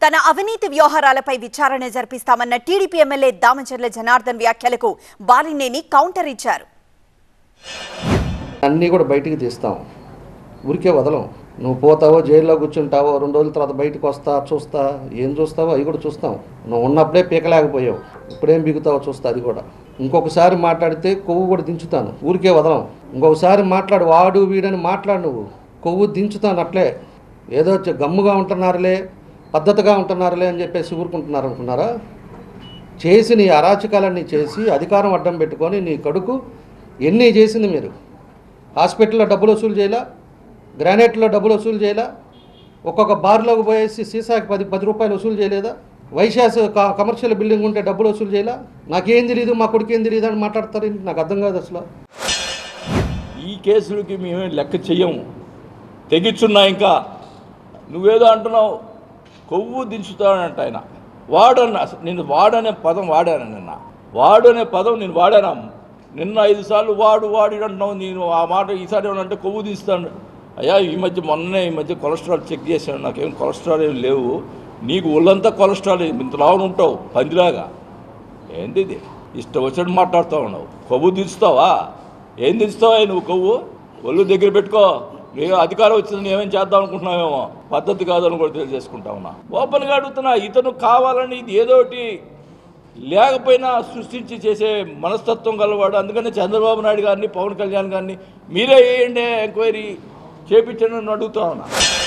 తన అవినీతి వ్యవహారాలపై విచారణ జరిపిస్తామన్న టీడీపీ ఎమ్మెల్యే దామచర్ల జనార్దన్ వ్యాఖ్యలకు బాలినేని కౌంటర్ ఇచ్చారు అన్నీ కూడా బయటికి తీస్తాం ఊరికే వదలం నువ్వు పోతావో జైల్లో కూర్చుంటావో రెండు రోజుల తర్వాత బయటకు వస్తా చూస్తా ఏం చూస్తావో అవి కూడా చూస్తాం నువ్వు ఉన్నప్పుడే పీకలేకపోయావు ఇప్పుడేం బిగుతావో చూస్తా అది కూడా ఇంకొకసారి మాట్లాడితే కొవ్వు కూడా దించుతాను ఊరికే వదలం ఇంకొకసారి మాట్లాడు వాడు వీడని మాట్లాడు నువ్వు కొవ్వు దించుతాను అట్లే ఏదో చె- గమ్ముగా ఉంటున్నారులే పద్ధతిగా ఉంటున్నారులే అని చెప్పేసి ఊరుకుంటున్నారు అనుకున్నారా చేసి నీ అరాచకాలన్నీ చేసి అధికారం అడ్డం పెట్టుకొని నీ కడుకు ఎన్ని చేసింది మీరు హాస్పిటల్లో డబ్బులు వసూలు చేయాలా గ్రానైట్లో డబ్బులు వసూలు చేయాలా ఒక్కొక్క బార్లోకి పోయేసి సీసాకి పది పది రూపాయలు వసూలు చేయలేదా వైశాస్ క- కమర్షియల్ బిల్డింగ్ ఉంటే డబ్బులు వసూలు చేయాలా నాకేం తెలియదు మా కొడుకు ఏం తెలియదు అని మాట్లాడతారు ఏంటి? నాకు అర్థం కాదు అసలు ఈ కేసులకి మేమే లెక్క చెయ్యము తెగిచ్చున్నా ఇంకా నువ్వేదో అంటున్నావు కొవ్వు దించుతానంట ఆయన వాడన్న అసలు నేను వాడనే పదం వాడాను నిన్న వాడు అనే పదం నేను వాడాను నిన్న ఐదు సార్లు వాడు వాడి అంటున్నావు నేను ఆ మాట ఈసారి ఏమనంటే కొవ్వు తీస్తాను అయ్యా ఈ మధ్య మొన్నే ఈ మధ్య కొలెస్ట్రాల్ చెక్ చేశాను నాకేం కొలెస్ట్రాల్ ఏం లేవు నీకు ఒళ్ళంతా కొలెస్ట్రాల్ ఇంత లావున ఉంటావు పందిలాగా ఏంది ఇది ఇష్టం వచ్చినట్టు మాట్లాడుతూ ఉన్నావు కొవ్వు దించుతావా ఏం దించుతావా నువ్వు కొవ్వు ఒళ్ళు దగ్గర పెట్టుకో నేను అధికారం వచ్చింది ఏమేం చేద్దాం అనుకుంటున్నావేమో పద్ధతి కాదని కూడా తెలియజేసుకుంటా ఉన్నా ఓపెన్గా అడుగుతున్నా ఇతను కావాలని ఇది ఏదో ఒకటి లేకపోయినా సృష్టించి చేసే మనస్తత్వం గలవాడు అందుకని చంద్రబాబు నాయుడు గారిని పవన్ కళ్యాణ్ గారిని మీరే వేయండి ఎంక్వైరీ చేపించండి అని అడుగుతా ఉన్నా